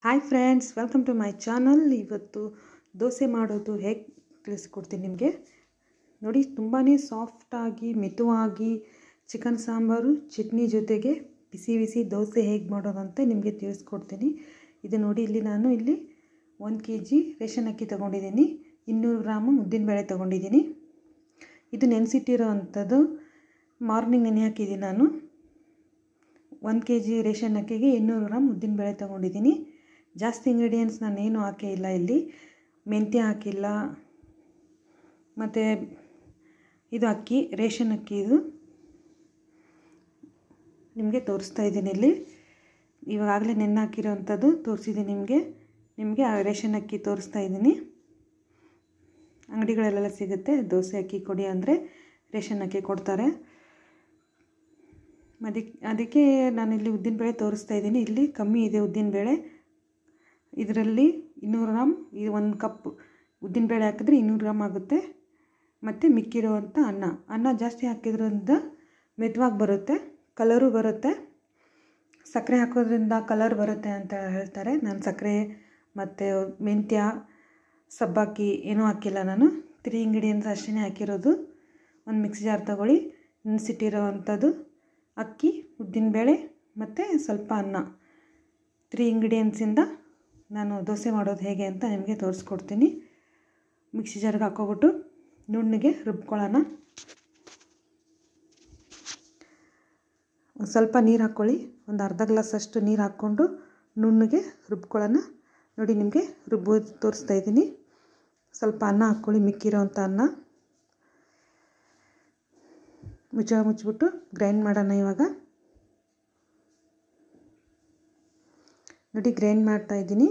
hi friends welcome to my channel ಇವತ್ತು ದೋಸೆ ಮಾಡೋದು ಹೇಗೆ ತಿಳಿಸ್ಕೊಡ್ತೀನಿ ನಿಮಗೆ ನೋಡಿ ತುಂಬಾ ಸಾಫ್ಟಾಗಿ ಮಿತವಾಗಿ ಚಿಕನ್ ಸಾಂಬಾರು ಚಟ್ನಿ ಜೊತೆಗೆ ಬಿಸಿ ಬಿಸಿ ದೋಸೆ ಹೇಗೆ ಮಾಡೋದು ಅಂತ ನಿಮಗೆ ತಿಳಿಸ್ಕೊಡ್ತೀನಿ ಇದು ನೋಡಿ ಇಲ್ಲಿ ನಾನು ಇಲ್ಲಿ ಒಂದು ಕೆ ಜಿ ರೇಷನ್ ಅಕ್ಕಿ ತೊಗೊಂಡಿದ್ದೀನಿ ಇನ್ನೂರು ಗ್ರಾಮು ಉದ್ದಿನಬೇಳೆ ತೊಗೊಂಡಿದ್ದೀನಿ ಇದು ನೆನೆಸಿಟ್ಟಿರೋ ಅಂಥದ್ದು ಮಾರ್ನಿಂಗ್ ನೆನೆ ಹಾಕಿದ್ದೀನಿ ನಾನು ಒಂದು ಕೆ ಜಿ ರೇಷನ್ ಅಕ್ಕಿಗೆ ಇನ್ನೂರು ಗ್ರಾಮ್ ಉದ್ದಿನಬೇಳೆ ತೊಗೊಂಡಿದ್ದೀನಿ ಜಾಸ್ತಿ ಇಂಗ್ರೀಡಿಯೆಂಟ್ಸ್ ನಾನೇನು ಹಾಕೇ ಇಲ್ಲ ಇಲ್ಲಿ ಮೆಂತ್ಯ ಹಾಕಿಲ್ಲ ಮತ್ತು ಇದು ಅಕ್ಕಿ ರೇಷನ್ ಅಕ್ಕಿ ಇದು ನಿಮಗೆ ತೋರಿಸ್ತಾ ಇದ್ದೀನಿ ಇಲ್ಲಿ ಇವಾಗಲೇ ನೆನೆ ಹಾಕಿರೋವಂಥದ್ದು ತೋರಿಸಿದ್ದೀನಿ ನಿಮಗೆ ನಿಮಗೆ ಆ ರೇಷನ್ ಅಕ್ಕಿ ತೋರಿಸ್ತಾ ಇದ್ದೀನಿ ಅಂಗಡಿಗಳಲ್ಲೆಲ್ಲ ಸಿಗುತ್ತೆ ದೋಸೆ ಅಕ್ಕಿ ಕೊಡಿ ಅಂದರೆ ರೇಷನ್ ಅಕ್ಕಿ ಕೊಡ್ತಾರೆ ಅದಕ್ಕೆ ಅದಕ್ಕೆ ನಾನಿಲ್ಲಿ ಉದ್ದಿನಬೇಳೆ ತೋರಿಸ್ತಾ ಇದ್ದೀನಿ ಇಲ್ಲಿ ಕಮ್ಮಿ ಇದೆ ಉದ್ದಿನಬೇಳೆ ಇದರಲ್ಲಿ ಇನ್ನೂರು ಗ್ರಾಮ್ ಇದು ಒಂದು ಕಪ್ ಉದ್ದಿನಬೇಳೆ ಹಾಕಿದ್ರೆ ಇನ್ನೂರು ಗ್ರಾಮ್ ಆಗುತ್ತೆ ಮತ್ತು ಮಿಕ್ಕಿರುವಂಥ ಅನ್ನ ಅನ್ನ ಜಾಸ್ತಿ ಹಾಕಿದ್ರಿಂದ ಮೆದುವಾಗಿ ಬರುತ್ತೆ ಕಲರು ಬರುತ್ತೆ ಸಕ್ಕರೆ ಹಾಕೋದ್ರಿಂದ ಕಲರ್ ಬರುತ್ತೆ ಅಂತ ಹೇಳ್ತಾರೆ ನಾನು ಸಕ್ಕರೆ ಮತ್ತು ಮೆಂತ್ಯ ಸಬ್ಬಕ್ಕಿ ಏನೂ ಹಾಕಿಲ್ಲ ನಾನು ತ್ರೀ ಇಂಗ್ರೀಡಿಯೆಂಟ್ಸ್ ಅಷ್ಟೇ ಹಾಕಿರೋದು ಒಂದು ಮಿಕ್ಸಿ ಜಾರ್ ತೊಗೊಳ್ಳಿ ನೆನೆಸಿಟ್ಟಿರೋ ಅಂಥದ್ದು ಅಕ್ಕಿ ಉದ್ದಿನಬೇಳೆ ಮತ್ತು ಸ್ವಲ್ಪ ಅನ್ನ ತ್ರೀ ಇಂಗ್ರೀಡಿಯೆಂಟ್ಸಿಂದ ನಾನು ದೋಸೆ ಮಾಡೋದು ಹೇಗೆ ಅಂತ ನಿಮಗೆ ತೋರಿಸ್ಕೊಡ್ತೀನಿ ಮಿಕ್ಸಿ ಜಾರ್ಗೆ ಹಾಕೋಬಿಟ್ಟು ನುಣ್ಣಗೆ ರುಬ್ಕೊಳ್ಳೋಣ ಒಂದು ಸ್ವಲ್ಪ ನೀರು ಹಾಕ್ಕೊಳ್ಳಿ ಒಂದು ಅರ್ಧ ಗ್ಲಾಸಷ್ಟು ನೀರು ಹಾಕ್ಕೊಂಡು ನುಣ್ಣಗೆ ರುಬ್ಕೊಳ್ಳೋಣ ನೋಡಿ ನಿಮಗೆ ರುಬ್ಬೋದು ತೋರಿಸ್ತಾ ಇದ್ದೀನಿ ಸ್ವಲ್ಪ ಅನ್ನ ಹಾಕ್ಕೊಳ್ಳಿ ಮಿಕ್ಕಿರೋವಂಥ ಅನ್ನ ಮುಚ್ಚಳ ಮುಚ್ಚಿಬಿಟ್ಟು ಗ್ರೈಂಡ್ ಮಾಡೋಣ ಇವಾಗ ನೋಡಿ ಗ್ರೈಂಡ್ ಮಾಡ್ತಾ ಇದ್ದೀನಿ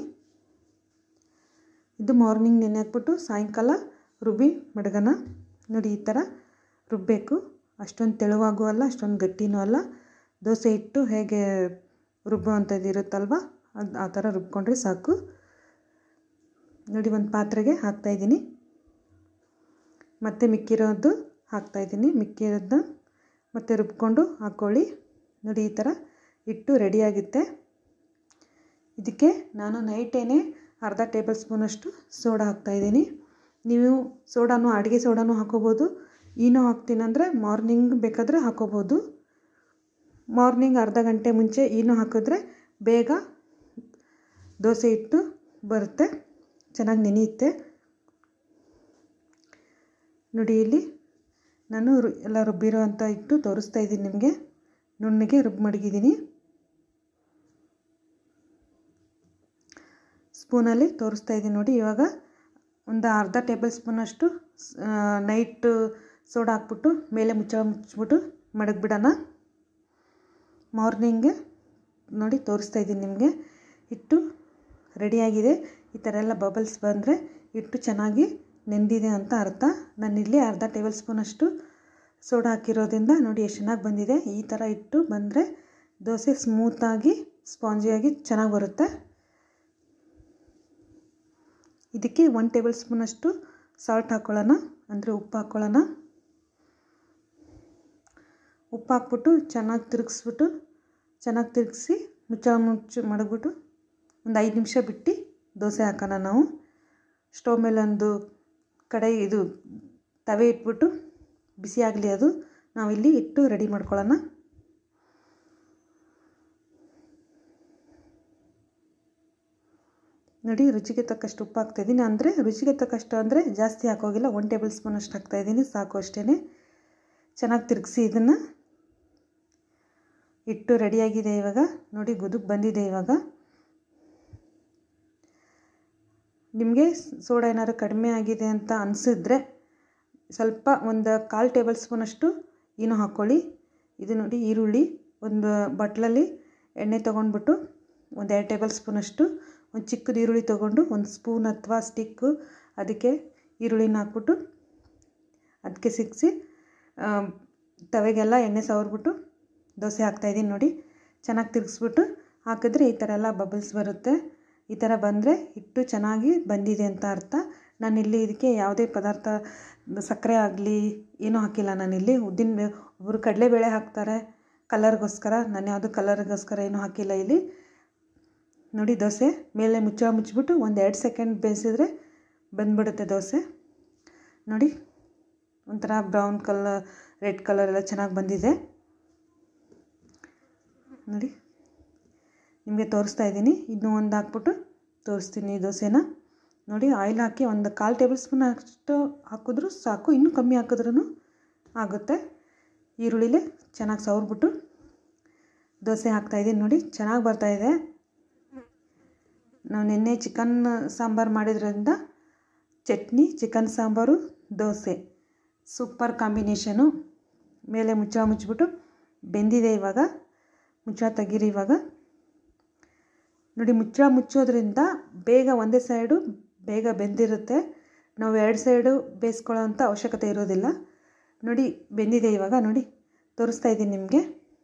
ಇದು ಮಾರ್ನಿಂಗ್ ನೆನೆ ಹಾಕ್ಬಿಟ್ಟು ಸಾಯಂಕಾಲ ರುಬ್ಬಿ ಮಡಗೋಣ ನೋಡಿ ಈ ಥರ ರುಬ್ಬಬೇಕು ಅಷ್ಟೊಂದು ತೆಳುವಾಗೂ ಅಲ್ಲ ಅಷ್ಟೊಂದು ಗಟ್ಟಿನೂ ಅಲ್ಲ ದೋಸೆ ಇಟ್ಟು ಹೇಗೆ ರುಬ್ಬುವಂಥದ್ದು ಇರುತ್ತಲ್ವ ಅದು ಆ ಥರ ರುಬ್ಕೊಂಡ್ರೆ ಸಾಕು ನೋಡಿ ಒಂದು ಪಾತ್ರೆಗೆ ಹಾಕ್ತಾಯಿದ್ದೀನಿ ಮತ್ತು ಮಿಕ್ಕಿರೋದು ಹಾಕ್ತಾಯಿದ್ದೀನಿ ಮಿಕ್ಕಿರೋದನ್ನ ಮತ್ತು ರುಬ್ಕೊಂಡು ಹಾಕ್ಕೊಳ್ಳಿ ನೋಡಿ ಈ ಥರ ಇಟ್ಟು ರೆಡಿಯಾಗುತ್ತೆ ಇದಕ್ಕೆ ನಾನು ನೈಟೇನೆ ಅರ್ಧ ಟೇಬಲ್ ಸ್ಪೂನಷ್ಟು ಸೋಡಾ ಹಾಕ್ತಾಯಿದ್ದೀನಿ ನೀವು ಸೋಡಾನು ಅಡುಗೆ ಸೋಡಾನು ಹಾಕೋಬೋದು ಈನೋ ಹಾಕ್ತೀನಂದರೆ ಮಾರ್ನಿಂಗ್ ಬೇಕಾದರೆ ಹಾಕೋಬೋದು ಮಾರ್ನಿಂಗ್ ಅರ್ಧ ಗಂಟೆ ಮುಂಚೆ ಈನೋ ಹಾಕಿದ್ರೆ ಬೇಗ ದೋಸೆ ಹಿಟ್ಟು ಬರುತ್ತೆ ಚೆನ್ನಾಗಿ ನೆನೆಯುತ್ತೆ ನೋಡಿ ಇಲ್ಲಿ ನಾನು ರು ಎಲ್ಲ ರುಬ್ಬಿರೋ ಅಂಥ ಹಿಟ್ಟು ತೋರಿಸ್ತಾ ಇದ್ದೀನಿ ನಿಮಗೆ ನುಣ್ಣಗೆ ರುಬ್ಬಿ ಮಡಗಿದ್ದೀನಿ ಸ್ಪೂನಲ್ಲಿ ತೋರಿಸ್ತಾ ಇದ್ದೀನಿ ನೋಡಿ ಇವಾಗ ಒಂದು ಅರ್ಧ ಟೇಬಲ್ ಸ್ಪೂನಷ್ಟು ನೈಟ್ ಸೋಡಾ ಹಾಕ್ಬಿಟ್ಟು ಮೇಲೆ ಮುಚ್ಚಳ ಮುಚ್ಚಿಬಿಟ್ಟು ಮಡಗಿಬಿಡೋಣ ಮಾರ್ನಿಂಗ್ ನೋಡಿ ತೋರಿಸ್ತಾ ಇದ್ದೀನಿ ನಿಮಗೆ ಹಿಟ್ಟು ರೆಡಿಯಾಗಿದೆ ಈ ಥರ ಎಲ್ಲ ಬಬಲ್ಸ್ ಬಂದರೆ ಹಿಟ್ಟು ಚೆನ್ನಾಗಿ ನೆಂದಿದೆ ಅಂತ ಅರ್ಥ ನಾನಿಲ್ಲಿ ಅರ್ಧ ಟೇಬಲ್ ಸ್ಪೂನಷ್ಟು ಸೋಡಾ ಹಾಕಿರೋದ್ರಿಂದ ನೋಡಿ ಎಷ್ಟು ಚೆನ್ನಾಗಿ ಬಂದಿದೆ ಈ ಥರ ಹಿಟ್ಟು ಬಂದರೆ ದೋಸೆ ಸ್ಮೂತಾಗಿ ಸ್ಪಾಂಜಿಯಾಗಿ ಚೆನ್ನಾಗಿ ಬರುತ್ತೆ ಇದಕ್ಕೆ ಒನ್ ಟೇಬಲ್ ಸ್ಪೂನಷ್ಟು ಸಾಲ್ಟ್ ಹಾಕ್ಕೊಳ್ಳೋಣ ಅಂದರೆ ಉಪ್ಪು ಹಾಕ್ಕೊಳ್ಳೋಣ ಉಪ್ಪು ಹಾಕ್ಬಿಟ್ಟು ಚೆನ್ನಾಗಿ ತಿರುಗಿಸ್ಬಿಟ್ಟು ಚೆನ್ನಾಗಿ ತಿರುಗಿಸಿ ಮುಚ್ಚ ಮುಚ್ಚು ಮಡಗ್ಬಿಟ್ಟು ಒಂದು ಐದು ನಿಮಿಷ ಬಿಟ್ಟು ದೋಸೆ ಹಾಕೋಣ ನಾವು ಸ್ಟವ್ ಮೇಲೆ ಒಂದು ಕಡೆ ಇದು ತವೆ ಇಟ್ಬಿಟ್ಟು ಬಿಸಿ ಆಗಲಿ ಅದು ನಾವಿಲ್ಲಿ ಇಟ್ಟು ರೆಡಿ ಮಾಡ್ಕೊಳ್ಳೋಣ ನೋಡಿ ರುಚಿಗೆ ತಕ್ಕಷ್ಟು ಉಪ್ಪು ಹಾಕ್ತಾಯಿದ್ದೀನಿ ಅಂದರೆ ರುಚಿಗೆ ತಕ್ಕಷ್ಟು ಅಂದರೆ ಜಾಸ್ತಿ ಹಾಕೋಗಿಲ್ಲ ಒನ್ ಟೇಬಲ್ ಸ್ಪೂನ್ ಅಷ್ಟು ಹಾಕ್ತಾಯಿದ್ದೀನಿ ಸಾಕು ಅಷ್ಟೇ ಚೆನ್ನಾಗಿ ತಿರುಗಿಸಿ ಇದನ್ನು ಹಿಟ್ಟು ರೆಡಿಯಾಗಿದೆ ಇವಾಗ ನೋಡಿ ಗುದುಕ್ ಬಂದಿದೆ ಇವಾಗ ನಿಮಗೆ ಸೋಡಾ ಏನಾದ್ರು ಕಡಿಮೆ ಆಗಿದೆ ಅಂತ ಅನಿಸಿದ್ರೆ ಸ್ವಲ್ಪ ಒಂದು ಕಾಲು ಟೇಬಲ್ ಸ್ಪೂನಷ್ಟು ಏನೋ ಹಾಕ್ಕೊಳ್ಳಿ ಇದು ನೋಡಿ ಈರುಳ್ಳಿ ಒಂದು ಬಟ್ಲಲ್ಲಿ ಎಣ್ಣೆ ತೊಗೊಂಡ್ಬಿಟ್ಟು ಒಂದು ಎರಡು ಟೇಬಲ್ ಸ್ಪೂನಷ್ಟು ಒಂದು ಚಿಕ್ಕದು ಈರುಳ್ಳಿ ತೊಗೊಂಡು ಒಂದು ಸ್ಪೂನ್ ಅಥವಾ ಸ್ಟಿಕ್ಕು ಅದಕ್ಕೆ ಈರುಳ್ಳಿನ ಹಾಕ್ಬಿಟ್ಟು ಅದಕ್ಕೆ ಸಿಕ್ಕಿಸಿ ತವೆಗೆಲ್ಲ ಎಣ್ಣೆ ಸವರ್ಬಿಟ್ಟು ದೋಸೆ ಹಾಕ್ತಾಯಿದ್ದೀನಿ ನೋಡಿ ಚೆನ್ನಾಗಿ ತಿರುಗಿಸ್ಬಿಟ್ಟು ಹಾಕಿದ್ರೆ ಈ ಥರ ಎಲ್ಲ ಬಬಲ್ಸ್ ಬರುತ್ತೆ ಈ ಥರ ಬಂದರೆ ಹಿಟ್ಟು ಚೆನ್ನಾಗಿ ಬಂದಿದೆ ಅಂತ ಅರ್ಥ ನಾನಿಲ್ಲಿ ಇದಕ್ಕೆ ಯಾವುದೇ ಪದಾರ್ಥ ಸಕ್ಕರೆ ಆಗಲಿ ಏನೂ ಹಾಕಿಲ್ಲ ನಾನಿಲ್ಲಿ ಉದ್ದಿನ ಒಬ್ಬರು ಕಡಲೆಬೇಳೆ ಹಾಕ್ತಾರೆ ಕಲರ್ಗೋಸ್ಕರ ನಾನು ಯಾವುದು ಕಲರ್ಗೋಸ್ಕರ ಏನೂ ಹಾಕಿಲ್ಲ ಇಲ್ಲಿ ನೋಡಿ ದೋಸೆ ಮೇಲೆ ಮುಚ್ಚಳ ಮುಚ್ಚಿಬಿಟ್ಟು ಒಂದು ಎರಡು ಸೆಕೆಂಡ್ ಬೇಯಿಸಿದ್ರೆ ಬಂದ್ಬಿಡುತ್ತೆ ದೋಸೆ ನೋಡಿ ಒಂಥರ ಬ್ರೌನ್ ಕಲರ್ ರೆಡ್ ಕಲರ್ ಎಲ್ಲ ಚೆನ್ನಾಗಿ ಬಂದಿದೆ ನೋಡಿ ನಿಮಗೆ ತೋರಿಸ್ತಾ ಇದ್ದೀನಿ ಇನ್ನೂ ಒಂದು ಹಾಕ್ಬಿಟ್ಟು ತೋರಿಸ್ತೀನಿ ದೋಸೆನ ನೋಡಿ ಆಯಿಲ್ ಹಾಕಿ ಒಂದು ಕಾಲು ಟೇಬಲ್ ಸ್ಪೂನ್ ಅಷ್ಟು ಹಾಕಿದ್ರೂ ಸಾಕು ಇನ್ನೂ ಕಮ್ಮಿ ಹಾಕಿದ್ರೂ ಆಗುತ್ತೆ ಈರುಳ್ಳಿಲೆ ಚೆನ್ನಾಗಿ ಸವರ್ಬಿಟ್ಟು ದೋಸೆ ಹಾಕ್ತಾಯಿದ್ದೀನಿ ನೋಡಿ ಚೆನ್ನಾಗಿ ಬರ್ತಾಯಿದೆ ನಾವು ನಿನ್ನೆ ಚಿಕನ್ ಸಾಂಬಾರು ಮಾಡಿದ್ರಿಂದ chutney chicken sambar dosa super combination ಮೇಲೆ ಮುಚ್ಚಳ ಮುಚ್ಚಿಬಿಟ್ಟು ಬೆಂದಿದೆ ಇವಾಗ ಮುಚ್ಚಳ ತೆಗೀರಿ ಇವಾಗ ನೋಡಿ ಮುಚ್ಚಳ ಮುಚ್ಚೋದ್ರಿಂದ ಬೇಗ ಒಂದೇ ಸೈಡು ಬೇಗ ಬೆಂದಿರುತ್ತೆ ನಾವು ಎರಡು ಸೈಡು ಬೇಯಿಸ್ಕೊಳ್ಳೋ ಅಂಥ ಅವಶ್ಯಕತೆ ಇರೋದಿಲ್ಲ ನೋಡಿ ಬೆಂದಿದೆ ಇವಾಗ ನೋಡಿ ತೋರಿಸ್ತಾ ಇದ್ದೀನಿ ನಿಮಗೆ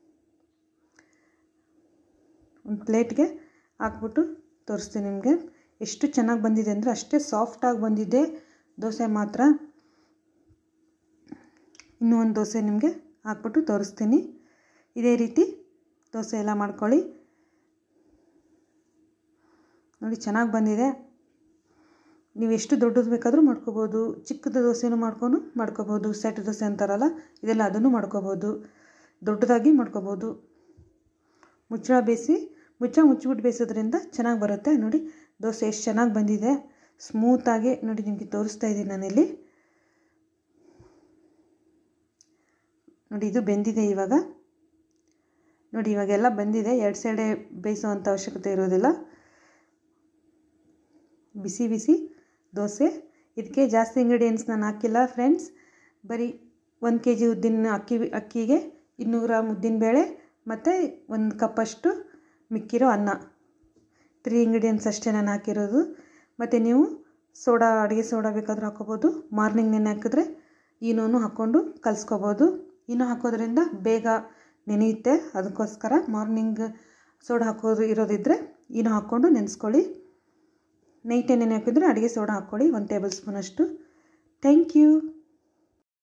ಒಂದು ಪ್ಲೇಟ್ಗೆ ಹಾಕ್ಬಿಟ್ಟು ತೋರಿಸ್ತೀನಿ ನಿಮಗೆ ಎಷ್ಟು ಚೆನ್ನಾಗಿ ಬಂದಿದೆ ಅಂದರೆ ಅಷ್ಟೇ ಸಾಫ್ಟಾಗಿ ಬಂದಿದೆ ದೋಸೆ ಮಾತ್ರ ಇನ್ನೂ ಒಂದು ದೋಸೆ ನಿಮಗೆ ಹಾಕ್ಬಿಟ್ಟು ತೋರಿಸ್ತೀನಿ ಇದೇ ರೀತಿ ದೋಸೆ ಎಲ್ಲ ಮಾಡ್ಕೊಳ್ಳಿ ನೋಡಿ ಚೆನ್ನಾಗಿ ಬಂದಿದೆ ನೀವು ಎಷ್ಟು ದೊಡ್ಡದು ಬೇಕಾದರೂ ಮಾಡ್ಕೋಬೋದು ಚಿಕ್ಕದ ದೋಸೆನೂ ಮಾಡ್ಕೊಂಡು ಮಾಡ್ಕೋಬೋದು ಸೆಟ್ ದೋಸೆ ಅಂತಾರಲ್ಲ ಇದೆಲ್ಲ ಅದನ್ನು ಮಾಡ್ಕೋಬೋದು ದೊಡ್ಡದಾಗಿ ಮಾಡ್ಕೋಬೋದು ಮುಚ್ಚಳ ಬೇಯಿಸಿ ಮುಚ್ಚಳ ಮುಚ್ಚಿಬಿಟ್ಟು ಬೇಯಿಸೋದ್ರಿಂದ ಚೆನ್ನಾಗಿ ಬರುತ್ತೆ ನೋಡಿ ದೋಸೆ ಎಷ್ಟು ಚೆನ್ನಾಗಿ ಬಂದಿದೆ ಸ್ಮೂತಾಗಿ ನೋಡಿ ನಿಮಗೆ ತೋರಿಸ್ತಾ ಇದ್ದೀನಿ ನಾನಿಲ್ಲಿ ನೋಡಿ ಇದು ಬೆಂದಿದೆ ಇವಾಗ ನೋಡಿ ಇವಾಗೆಲ್ಲ ಬಂದಿದೆ ಎರಡು ಸೈಡೆ ಬೇಯಿಸೋ ಅಂಥ ಅವಶ್ಯಕತೆ ಇರೋದಿಲ್ಲ ಬಿಸಿ ಬಿಸಿ ದೋಸೆ ಇದಕ್ಕೆ ಜಾಸ್ತಿ ಇಂಗ್ರೀಡಿಯೆಂಟ್ಸ್ ನಾನು ಹಾಕಿಲ್ಲ ಫ್ರೆಂಡ್ಸ್ ಬರೀ ಒಂದು ಕೆ ಜಿ ಉದ್ದಿನ ಅಕ್ಕಿ ಅಕ್ಕಿಗೆ ಇನ್ನೂರು ಗ್ರಾಮ್ ಉದ್ದಿನಬೇಳೆ ಮತ್ತು ಒಂದು ಕಪ್ಪಷ್ಟು ಮಿಕ್ಕಿರೋ ಅನ್ನ ತ್ರೀ ಇಂಗ್ರೀಡಿಯೆಂಟ್ಸ್ ಅಷ್ಟೇ ನಾನು ಹಾಕಿರೋದು ಮತ್ತು ನೀವು ಸೋಡಾ ಅಡುಗೆ ಸೋಡಾ ಬೇಕಾದರೂ ಹಾಕ್ಕೋಬೋದು ಮಾರ್ನಿಂಗ್ ನೆನೆ ಹಾಕಿದ್ರೆ ಈನೋನು ಹಾಕ್ಕೊಂಡು ಕಲಿಸ್ಕೋಬೋದು ಈನೋ ಹಾಕೋದ್ರಿಂದ ಬೇಗ ನೆನೆಯುತ್ತೆ ಅದಕ್ಕೋಸ್ಕರ ಮಾರ್ನಿಂಗ್ ಸೋಡಾ ಹಾಕೋದು ಇರೋದಿದ್ದರೆ ಈನೋ ಹಾಕ್ಕೊಂಡು ನೆನೆಸ್ಕೊಳ್ಳಿ ನೈಟ್ ನೆನೆ ಹಾಕಿದ್ರೆ ಅಡುಗೆ ಸೋಡಾ ಹಾಕ್ಕೊಳ್ಳಿ ಒಂದು ಟೇಬಲ್ ಸ್ಪೂನಷ್ಟು ಥ್ಯಾಂಕ್ ಯು